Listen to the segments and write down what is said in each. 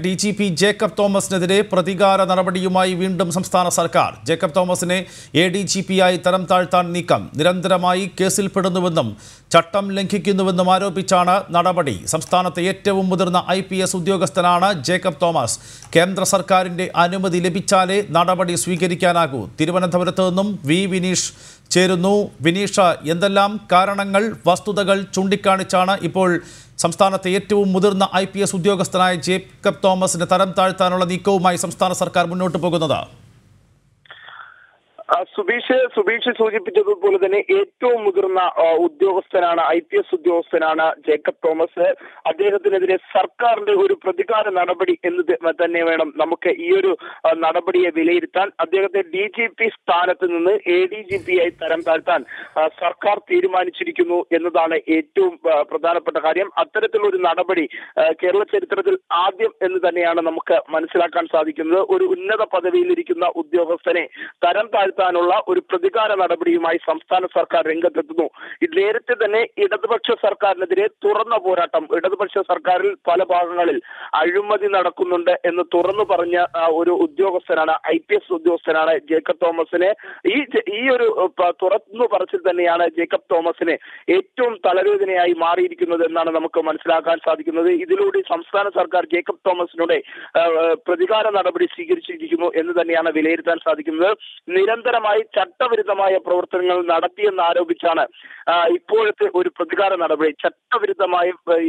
D G P Jacob തോമസിനെതിരെ പ്രതികാര നടപടിയുമായി വീണ്ടും സംസ്ഥാന സർക്കാർ ജേക്കബ് തോമസിനെ എ ഡി ജി പിയായി തരം താഴ്ത്താൻ നീക്കം നിരന്തരമായി കേസിൽപ്പെടുന്നുവെന്നും ചട്ടം ലംഘിക്കുന്നുവെന്നും ആരോപിച്ചാണ് നടപടി സംസ്ഥാനത്തെ ഏറ്റവും മുതിർന്ന ഐ പി എസ് ഉദ്യോഗസ്ഥനാണ് ജേക്കബ് തോമസ് കേന്ദ്ര സർക്കാരിന്റെ അനുമതി ലഭിച്ചാലേ നടപടി സ്വീകരിക്കാനാകൂ തിരുവനന്തപുരത്ത് നിന്നും വി വിനീഷ് ചേരുന്നു വിനീഷ എന്തെല്ലാം കാരണങ്ങൾ വസ്തുതകൾ ചൂണ്ടിക്കാണിച്ചാണ് ഇപ്പോൾ സംസ്ഥാനത്തെ ഏറ്റവും മുതിർന്ന ഐ പി എസ് ഉദ്യോഗസ്ഥനായ ജേക്കബ് തോമസിന് തരം താഴ്ത്താനുള്ള നീക്കവുമായി സംസ്ഥാന സർക്കാർ മുന്നോട്ട് പോകുന്നത് ആ, സുബീഷ് സുബീഷ് സൂചിപ്പിച്ചതുപോലെ തന്നെ ഏറ്റവും മുതിർന്ന ആ, ഉദ്യോഗസ്ഥനാണ് ഐ പി എസ് ഉദ്യോഗസ്ഥനാണ് ജേക്കബ് തോമസ് അദ്ദേഹത്തിനെതിരെ സർക്കാരിന്റെ ഒരു പ്രതികാര നടപടി എന്ന് ത- തന്നെ വേണം നമുക്ക് ഈ ഒരു ആ, നടപടിയെ വിലയിരുത്താൻ അദ്ദേഹത്തെ ഡി ജി പി സ്ഥാനത്ത് നിന്ന് എ ഡി ജി പി ആയി തരം താഴ്ത്താൻ ആ, സർക്കാർ തീരുമാനിച്ചിരിക്കുന്നു എന്നതാണ് ഏറ്റവും ആ, പ്രധാനപ്പെട്ട കാര്യം അത്തരത്തിലുള്ള ഒരു നടപടി ആ, കേരള ചരിത്രത്തിൽ ആദ്യം എന്ന് തന്നെയാണ് നമുക്ക് മനസ്സിലാക്കാൻ സാധിക്കുന്നത് ഒരു ഉന്നത പദവിയിലിരിക്കുന്ന ഉദ്യോഗസ്ഥനെ തരം താഴ്ത്താനുള്ള ഒരു പ്രതികാര നടപടിയുമായി സംസ്ഥാന സർക്കാർ രംഗത്തെത്തുന്നു ഇത് നേരത്തെ തന്നെ ഇടതുപക്ഷ സർക്കാരിനെതിരെ തുറന്ന പോരാട്ടം ഇടതുപക്ഷ സർക്കാരിൽ പല ഭാഗങ്ങളിൽ അഴിമതി നടക്കുന്നുണ്ട് എന്ന് തുറന്നു പറഞ്ഞ ആ, ഒരു ഉദ്യോഗസ്ഥനാണ് ഐ പി എസ് ഉദ്യോഗസ്ഥനാണ് ജേക്കബ് തോമസിനെ ഈ ജെ- ഈ ഒരു ഏഹ്, പ- തുറന്നു പറച്ചിൽ തന്നെയാണ് ജേക്കബ് തോമസിനെ ഏറ്റവും തലവേദനയായി മാറിയിരിക്കുന്നത് എന്നാണ് നമുക്ക് മനസ്സിലാക്കാൻ സാധിക്കുന്നത് ഇതിലൂടെ സംസ്ഥാന സർക്കാർ ജേക്കബ് തോമസിനോട് ഏഹ്, പ്രതികാര നടപടി സ്വീകരിച്ചിരിക്കുന്നു എന്ന് തന്നെയാണ് വിലയിരുത്താൻ സാധിക്കുന്നത് നിരന്തരമായി ചട്ടവിരുദ്ധമായ പ്രവർത്തനങ്ങൾ നടത്തിയെന്ന് ആരോപിച്ചാണ് ആ, ഇപ്പോഴത്തെ ഒരു പ്രതികാര നടപടി ചട്ടവിരുദ്ധമായി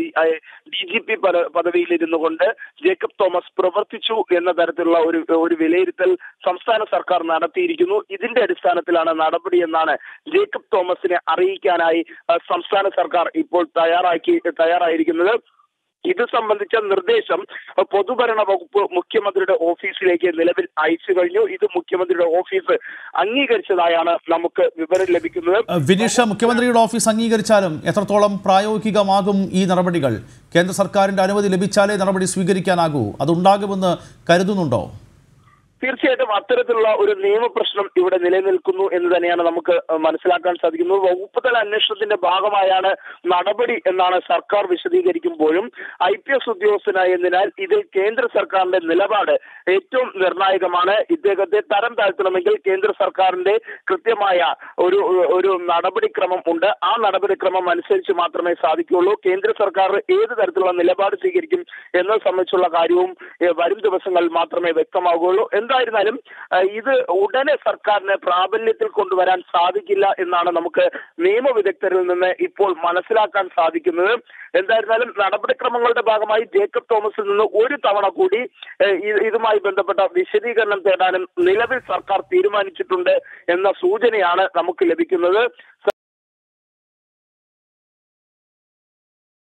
ഡി ജി പി പദവിയിലിരുന്നു കൊണ്ട് ജേക്കബ് തോമസ് പ്രവർത്തിച്ചു എന്ന തരത്തിലുള്ള ഒരു ഒരു വിലയിരുത്തൽ സംസ്ഥാന സർക്കാർ നടത്തിയിരിക്കുന്നു ഇതിന്റെ അടിസ്ഥാനത്തിലാണ് നടപടി എന്നാണ് ജേക്കബ് തോമസിനെ അറിയിക്കാനായി ആ, സംസ്ഥാന സർക്കാർ ഇപ്പോൾ തയ്യാറാക്കി തയ്യാറായിരിക്കുന്നത് ഇത് സംബന്ധിച്ച നിർദ്ദേശം അഹ് പൊതുഭരണ വകുപ്പ് മുഖ്യമന്ത്രിയുടെ ഓഫീസിലേക്ക് നിലവിൽ അയച്ചു കഴിഞ്ഞു ഇത് മുഖ്യമന്ത്രിയുടെ ഓഫീസ് അംഗീകരിച്ചതായാണ് നമുക്ക് വിവരം ലഭിക്കുന്നത് വിനീഷ മുഖ്യമന്ത്രിയുടെ ഓഫീസ് അംഗീകരിച്ചാലും എത്രത്തോളം പ്രായോഗികമാകും ഈ നടപടികൾ കേന്ദ്ര സർക്കാരിന്റെ അനുമതി ലഭിച്ചാലേ നടപടി സ്വീകരിക്കാനാകൂ അതുണ്ടാകുമെന്ന് കരുതുന്നുണ്ടോ തീർച്ചയായിട്ടും അത്തരത്തിലുള്ള ഒരു നിയമപ്രശ്നം ഇവിടെ നിലനിൽക്കുന്നു എന്ന് തന്നെയാണ് നമുക്ക് അഹ് മനസ്സിലാക്കാൻ സാധിക്കുന്നത് വകുപ്പ് തല അന്വേഷണത്തിന്റെ ഭാഗമായാണ് നടപടി എന്നാണ് സർക്കാർ വിശദീകരിക്കുമ്പോഴും ഐ പി എസ് ഉദ്യോഗസ്ഥനായതിനാൽ ഇതിൽ കേന്ദ്ര സർക്കാരിന്റെ നിലപാട് ഏറ്റവും നിർണായകമാണ് ഇദ്ദേഹത്തെ തരം താഴ്ത്തണമെങ്കിൽ കേന്ദ്ര സർക്കാരിന്റെ കൃത്യമായ ഒരു ഒരു നടപടിക്രമം ഉണ്ട് ആ നടപടിക്രമം അനുസരിച്ച് മാത്രമേ സാധിക്കുകയുള്ളൂ കേന്ദ്ര സർക്കാർ ഏത് തരത്തിലുള്ള നിലപാട് സ്വീകരിക്കും എന്നത് സംബന്ധിച്ചുള്ള കാര്യവും ഏഹ്, വരും ദിവസങ്ങളിൽ മാത്രമേ വ്യക്തമാകുകയുള്ളൂ എന്തായിരുന്നാലും ഏഹ്, ഇത് ഉടനെ സർക്കാരിന് പ്രാബല്യത്തിൽ കൊണ്ടുവരാൻ സാധിക്കില്ല എന്നാണ് നമുക്ക് നിയമവിദഗ്ധരിൽ നിന്ന് ഇപ്പോൾ മനസ്സിലാക്കാൻ സാധിക്കുന്നത് എന്തായിരുന്നാലും നടപടിക്രമങ്ങളുടെ ഭാഗമായി ജേക്കബ് തോമസിൽ നിന്ന് ഒരു തവണ കൂടി ഏഹ്, ഇത് ഇതുമായി ബന്ധപ്പെട്ട വിശദീകരണം തേടാനും നിലവിൽ സർക്കാർ തീരുമാനിച്ചിട്ടുണ്ട് എന്ന സൂചനയാണ് നമുക്ക് ലഭിക്കുന്നത്